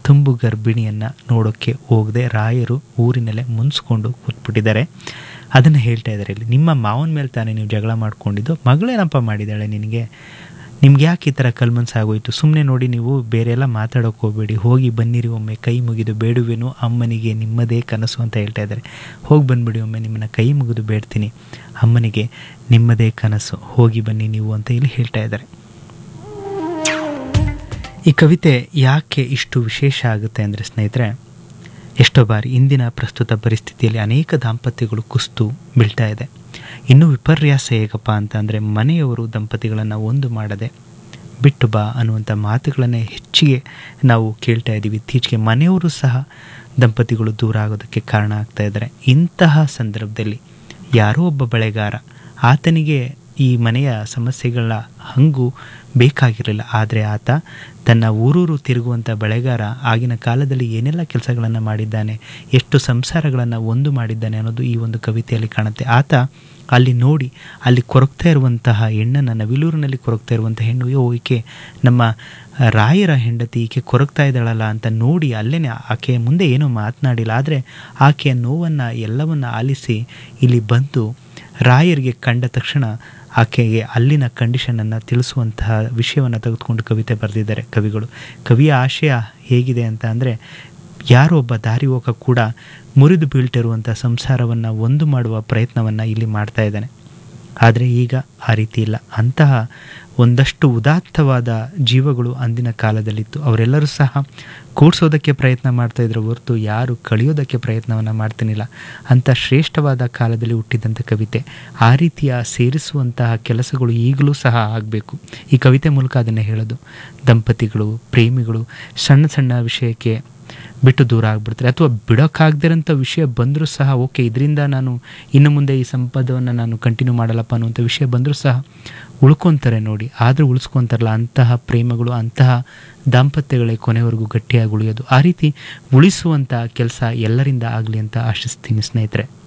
ತುಂಬು ಗರ್ಭಿಣಿಯನ್ನು ನೋಡೋಕ್ಕೆ ಹೋಗದೆ ರಾಯರು ಊರಿನಲ್ಲೇ ಮುನ್ಸ್ಕೊಂಡು ಕೂತ್ಬಿಟ್ಟಿದ್ದಾರೆ ಅದನ್ನು ಹೇಳ್ತಾ ಇದ್ದಾರೆ ಇಲ್ಲಿ ನಿಮ್ಮ ಮಾವನ ಮೇಲೆ ತಾನೇ ನೀವು ಜಗಳ ಮಾಡ್ಕೊಂಡಿದ್ದು ಮಗಳೇನಪ್ಪ ಮಾಡಿದ್ದಾಳೆ ನಿನಗೆ ನಿಮ್ಗೆ ಯಾಕೆ ಈ ಥರ ಕಲ್ಮನ್ಸಾಗೋಯ್ತು ಸುಮ್ಮನೆ ನೋಡಿ ನೀವು ಬೇರೆ ಎಲ್ಲ ಮಾತಾಡೋಕೆ ಹೋಗಬೇಡಿ ಹೋಗಿ ಬನ್ನಿರಿ ಒಮ್ಮೆ ಕೈ ಮುಗಿದು ಬೇಡುವೆನು ಅಮ್ಮನಿಗೆ ನಿಮ್ಮದೇ ಕನಸು ಅಂತ ಹೇಳ್ತಾ ಇದ್ದಾರೆ ಹೋಗಿ ಬಂದ್ಬಿಡಿ ಒಮ್ಮೆ ನಿಮ್ಮನ್ನು ಕೈ ಮುಗಿದು ಬೇಡ್ತೀನಿ ಅಮ್ಮನಿಗೆ ನಿಮ್ಮದೇ ಕನಸು ಹೋಗಿ ಬನ್ನಿ ನೀವು ಅಂತ ಇಲ್ಲಿ ಹೇಳ್ತಾ ಇದ್ದಾರೆ ಈ ಕವಿತೆ ಯಾಕೆ ಇಷ್ಟು ವಿಶೇಷ ಆಗುತ್ತೆ ಅಂದರೆ ಸ್ನೇಹಿತರೆ ಎಷ್ಟೋ ಬಾರಿ ಇಂದಿನ ಪ್ರಸ್ತುತ ಪರಿಸ್ಥಿತಿಯಲ್ಲಿ ಅನೇಕ ದಾಂಪತ್ಯಗಳು ಕುಸ್ತು ಬೀಳ್ತಾ ಇದೆ ಇನ್ನೂ ವಿಪರ್ಯಾಸ ಹೇಗಪ್ಪ ಅಂತ ಅಂದರೆ ಮನೆಯವರು ದಂಪತಿಗಳನ್ನು ಒಂದು ಮಾಡದೆ ಬಿಟ್ಟು ಬಾ ಅನ್ನುವಂಥ ಮಾತುಗಳನ್ನೇ ಹೆಚ್ಚಿಗೆ ನಾವು ಕೇಳ್ತಾ ಇದ್ದೀವಿ ಇತ್ತೀಚೆಗೆ ಮನೆಯವರು ಸಹ ದಂಪತಿಗಳು ದೂರ ಆಗೋದಕ್ಕೆ ಕಾರಣ ಆಗ್ತಾ ಇದ್ದಾರೆ ಇಂತಹ ಸಂದರ್ಭದಲ್ಲಿ ಯಾರೋ ಒಬ್ಬ ಬೆಳೆಗಾರ ಆತನಿಗೆ ಈ ಮನೆಯ ಸಮಸ್ಯೆಗಳ ಹಂಗು ಬೇಕಾಗಿರಲಿಲ್ಲ ಆದರೆ ಆತ ತನ್ನ ಊರೂರು ತಿರುಗುವಂಥ ಬೆಳೆಗಾರ ಆಗಿನ ಕಾಲದಲ್ಲಿ ಏನೆಲ್ಲ ಕೆಲಸಗಳನ್ನು ಮಾಡಿದ್ದಾನೆ ಎಷ್ಟು ಸಂಸಾರಗಳನ್ನು ಒಂದು ಮಾಡಿದ್ದಾನೆ ಅನ್ನೋದು ಈ ಒಂದು ಕವಿತೆಯಲ್ಲಿ ಕಾಣುತ್ತೆ ಆತ ಅಲ್ಲಿ ನೋಡಿ ಅಲ್ಲಿ ಕೊರಗ್ತಾ ಇರುವಂತಹ ಹೆಣ್ಣನ್ನು ನವಿಲೂರಿನಲ್ಲಿ ಕೊರಗ್ತಾ ಇರುವಂಥ ಹೆಣ್ಣು ಅಯ್ಯೋ ಈಕೆ ನಮ್ಮ ರಾಯರ ಹೆಂಡತಿ ಈಕೆ ಕೊರಗ್ತಾ ಇದ್ದಾಳಲ್ಲ ಅಂತ ನೋಡಿ ಅಲ್ಲೇ ಆಕೆಯ ಮುಂದೆ ಏನೂ ಮಾತನಾಡಿಲ್ಲ ಆದರೆ ಆಕೆಯ ನೋವನ್ನು ಎಲ್ಲವನ್ನು ಆಲಿಸಿ ಇಲ್ಲಿ ಬಂದು ರಾಯರಿಗೆ ಕಂಡ ತಕ್ಷಣ ಆಕೆಗೆ ಅಲ್ಲಿನ ಕಂಡೀಷನನ್ನು ತಿಳಿಸುವಂತಹ ವಿಷಯವನ್ನು ತೆಗೆದುಕೊಂಡು ಕವಿತೆ ಬರೆದಿದ್ದಾರೆ ಕವಿಗಳು ಕವಿಯ ಆಶಯ ಹೇಗಿದೆ ಅಂತ ಅಂದರೆ ಯಾರೋ ಒಬ್ಬ ದಾರಿ ಹೋಗ ಕೂಡ ಮುರಿದು ಬೀಳ್ತಿರುವಂಥ ಸಂಸಾರವನ್ನು ಒಂದು ಮಾಡುವ ಪ್ರಯತ್ನವನ್ನು ಇಲ್ಲಿ ಮಾಡ್ತಾ ಇದ್ದಾನೆ ಆದರೆ ಈಗ ಆ ರೀತಿ ಇಲ್ಲ ಅಂತಹ ಒಂದಷ್ಟು ಉದಾತ್ತವಾದ ಜೀವಗಳು ಅಂದಿನ ಕಾಲದಲ್ಲಿತ್ತು ಅವರೆಲ್ಲರೂ ಸಹ ಕೂಡಿಸೋದಕ್ಕೆ ಪ್ರಯತ್ನ ಮಾಡ್ತಾ ಇದ್ರು ಹೊರತು ಯಾರು ಕಳಿಯೋದಕ್ಕೆ ಪ್ರಯತ್ನವನ್ನು ಮಾಡ್ತಾನಿಲ್ಲ ಅಂಥ ಶ್ರೇಷ್ಠವಾದ ಕಾಲದಲ್ಲಿ ಹುಟ್ಟಿದಂಥ ಕವಿತೆ ಆ ರೀತಿಯ ಸೇರಿಸುವಂತಹ ಕೆಲಸಗಳು ಈಗಲೂ ಸಹ ಆಗಬೇಕು ಈ ಕವಿತೆ ಮೂಲಕ ಅದನ್ನೇ ಹೇಳೋದು ದಂಪತಿಗಳು ಪ್ರೇಮಿಗಳು ಸಣ್ಣ ಸಣ್ಣ ವಿಷಯಕ್ಕೆ ಬಿಟ್ಟು ದೂರ ಆಗಿಬಿಡ್ತಾರೆ ಅಥವಾ ಬಿಡೋಕ್ಕಾಗದಿರೋಂಥ ವಿಷಯ ಬಂದರೂ ಸಹ ಓಕೆ ಇದರಿಂದ ನಾನು ಇನ್ನು ಮುಂದೆ ಈ ಸಂಪದವನ್ನು ನಾನು ಕಂಟಿನ್ಯೂ ಮಾಡಲ್ಲಪ್ಪ ಅನ್ನುವಂಥ ವಿಷಯ ಬಂದರೂ ಸಹ ಉಳ್ಕೊತಾರೆ ನೋಡಿ ಆದರೂ ಉಳಿಸ್ಕೊತಾರಲ್ಲ ಅಂತಹ ಪ್ರೇಮಗಳು ಅಂತಹ ದಾಂಪತ್ಯಗಳೇ ಕೊನೆವರೆಗೂ ಗಟ್ಟಿಯಾಗಿ ಉಳಿಯೋದು ಆ ರೀತಿ ಉಳಿಸುವಂಥ ಕೆಲಸ ಎಲ್ಲರಿಂದ ಆಗಲಿ ಅಂತ ಆಶಿಸ್ತೀನಿ ಸ್ನೇಹಿತರೆ